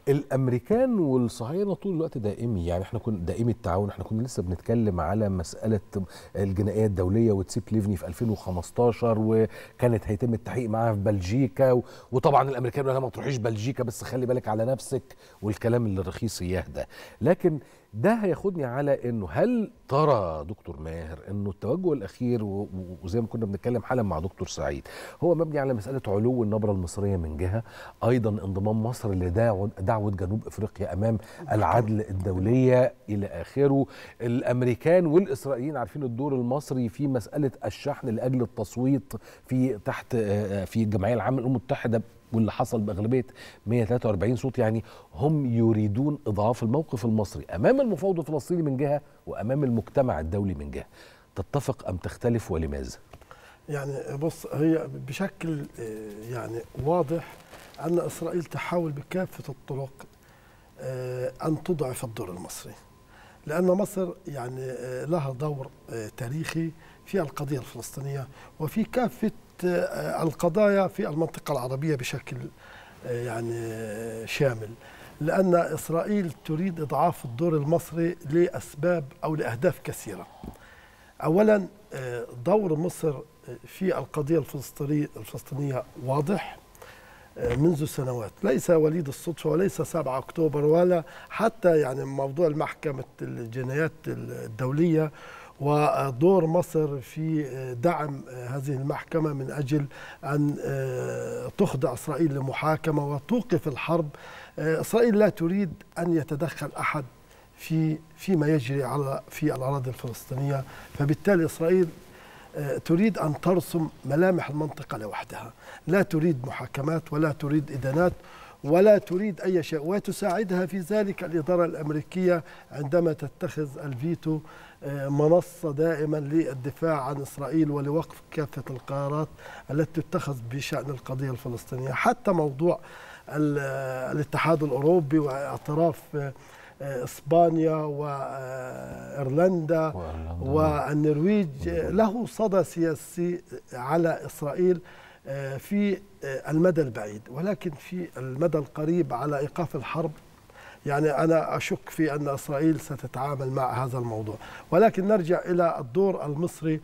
الامريكان والصهاينه طول الوقت دائمي يعني احنا كنا دائمي التعاون احنا كنا لسه بنتكلم على مساله الجنائيه الدوليه وتسيب ليفني في 2015 وكانت هيتم التحقيق معاها في بلجيكا و... وطبعا الامريكان قالوا ما تروحيش بلجيكا بس خلي بالك على نفسك والكلام اللي رخيص اياه ده لكن ده هياخدني على انه هل ترى دكتور ماهر انه التوجه الاخير و- و- وزي ما كنا بنتكلم حالا مع دكتور سعيد هو مبني على مساله علو النبره المصريه من جهه ايضا انضمام مصر لدعوه دعوه جنوب افريقيا امام العدل الدوليه الى اخره الامريكان والاسرائيليين عارفين الدور المصري في مساله الشحن لاجل التصويت في تحت آه، في الجمعيه العامه للامم المتحده واللي حصل باغلبيه 143 صوت يعني هم يريدون اضعاف الموقف المصري امام المفاوض الفلسطيني من جهه وامام المجتمع الدولي من جهه تتفق ام تختلف ولماذا؟ يعني بص هي بشكل آه، يعني واضح أن إسرائيل تحاول بكافة الطرق آه، أن تضعف الدور المصري لأن مصر يعني آه، لها دور آه، تاريخي في القضية الفلسطينية وفي كافة آه، القضايا في المنطقة العربية بشكل آه، يعني آه، شامل لأن إسرائيل تريد إضعاف الدور المصري لأسباب أو لأهداف كثيرة اولا آه، دور مصر في القضيه الفلسطينيه الفلسطينيه واضح آه، منذ سنوات ليس وليد الصدفه وليس 7 اكتوبر ولا حتى يعني موضوع المحكمه الجنايات الدوليه ودور مصر في آه، دعم آه، هذه المحكمه من اجل ان آه، تخضع اسرائيل لمحاكمه وتوقف الحرب آه، اسرائيل لا تريد ان يتدخل احد في فيما يجري على في الاراضي الفلسطينيه فبالتالي اسرائيل آه، تريد ان ترسم ملامح المنطقه لوحدها لا تريد محاكمات ولا تريد ادانات ولا تريد اي شيء وتساعدها في ذلك الاداره الامريكيه عندما تتخذ الفيتو آه، منصه دائما للدفاع عن اسرائيل ولوقف كافه القرارات التي تتخذ بشان القضيه الفلسطينيه حتى موضوع ال- آه، الاتحاد الاوروبي واعتراف آه، آه، اسبانيا وايرلندا والنرويج آه، له صدى سياسي على اسرائيل آه، في آه، المدى البعيد ولكن في المدى القريب على ايقاف الحرب يعني انا اشك في ان اسرائيل ستتعامل مع هذا الموضوع ولكن نرجع الى الدور المصري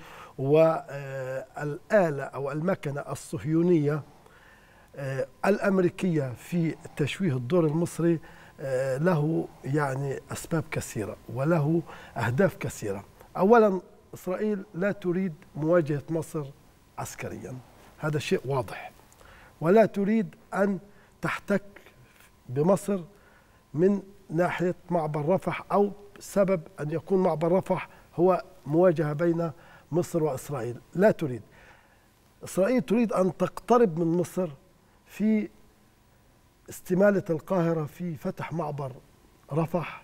والاله او المكنه الصهيونيه آه، الامريكيه في تشويه الدور المصري آه، له يعني اسباب كثيره وله اهداف كثيره. اولا اسرائيل لا تريد مواجهه مصر عسكريا هذا شيء واضح ولا تريد ان تحتك بمصر من ناحيه معبر رفح او سبب ان يكون معبر رفح هو مواجهه بين مصر واسرائيل، لا تريد. اسرائيل تريد ان تقترب من مصر في استماله القاهره في فتح معبر رفح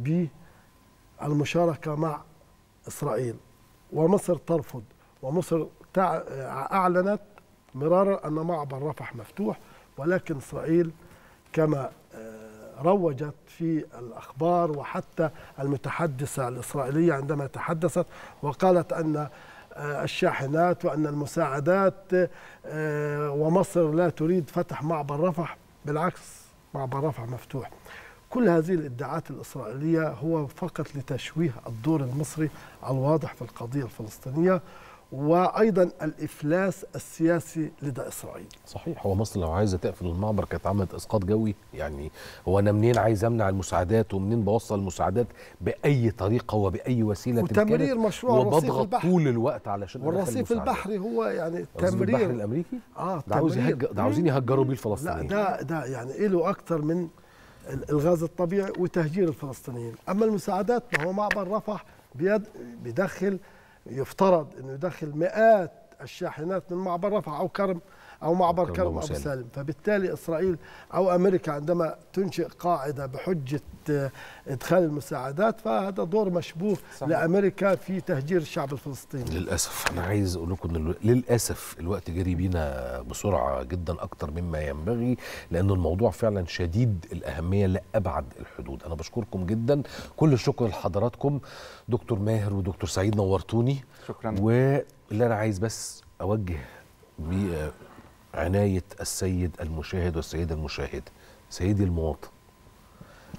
بالمشاركه مع اسرائيل ومصر ترفض ومصر تع- اعلنت مرارا ان معبر رفح مفتوح ولكن اسرائيل كما آه، روجت في الاخبار وحتى المتحدثه الاسرائيليه عندما تحدثت وقالت ان آه، الشاحنات وان المساعدات آه، ومصر لا تريد فتح معبر رفح بالعكس معبر رفح مفتوح كل هذه الادعاءات الاسرائيليه هو فقط لتشويه الدور المصري الواضح في القضيه الفلسطينيه وايضا الافلاس السياسي لدى اسرائيل صحيح هو مصر لو عايزه تقفل المعبر كانت عملت اسقاط جوي يعني هو انا منين عايز امنع المساعدات ومنين بوصل المساعدات باي طريقه وباي وسيله وتمرير كانت مشروع الرصيف وبضغط البحري. طول الوقت علشان أدخل والرصيف المساعدات. البحري هو يعني الرصيف البحري تمرير الامريكي اه ده عاوز تمرير. يهج... ده عاوزين يهجروا بيه لا الفلسطينيين ده ده يعني له اكثر من ال- الغاز الطبيعي وتهجير الفلسطينيين اما المساعدات ما هو معبر رفح بيد بيدخل يفترض انه يدخل مئات الشاحنات من معبر رفح او كرم او معبر كرم كرم أبو ابو سالم. سالم فبالتالي اسرائيل او امريكا عندما تنشئ قاعده بحجه آه، ادخال المساعدات فهذا دور مشبوه صحيح. لامريكا في تهجير الشعب الفلسطيني للاسف انا عايز اقول لكم ان الو- للاسف الوقت جري بينا بسرعه جدا اكتر مما ينبغي لان الموضوع فعلا شديد الاهميه لابعد الحدود انا بشكركم جدا كل الشكر لحضراتكم دكتور ماهر ودكتور سعيد نورتوني شكرا واللي انا عايز بس اوجه بعنايه السيد المشاهد والسيده المشاهد سيدي المواطن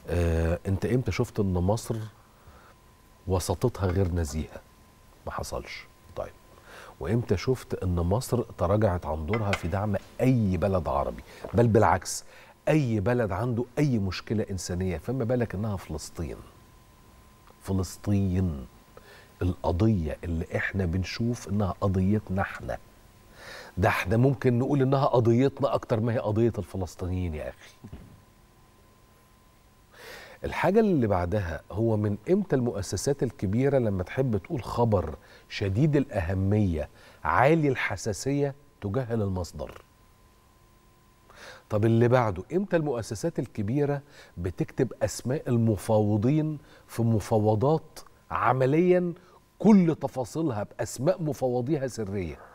آه انت امتى شفت ان مصر وسطتها غير نزيهه ما حصلش طيب وامتى شفت ان مصر تراجعت عن دورها في دعم اي بلد عربي بل بالعكس اي بلد عنده اي مشكله انسانيه فما بالك انها فلسطين فلسطين القضيه اللي احنا بنشوف انها قضيتنا احنا ده احنا ممكن نقول انها قضيتنا اكتر ما هي قضيه الفلسطينيين يا اخي الحاجة اللي بعدها هو من امتى المؤسسات الكبيرة لما تحب تقول خبر شديد الأهمية عالي الحساسية تجهل المصدر طب اللي بعده امتى المؤسسات الكبيرة بتكتب أسماء المفاوضين في مفاوضات عمليا كل تفاصيلها بأسماء مفاوضيها سرية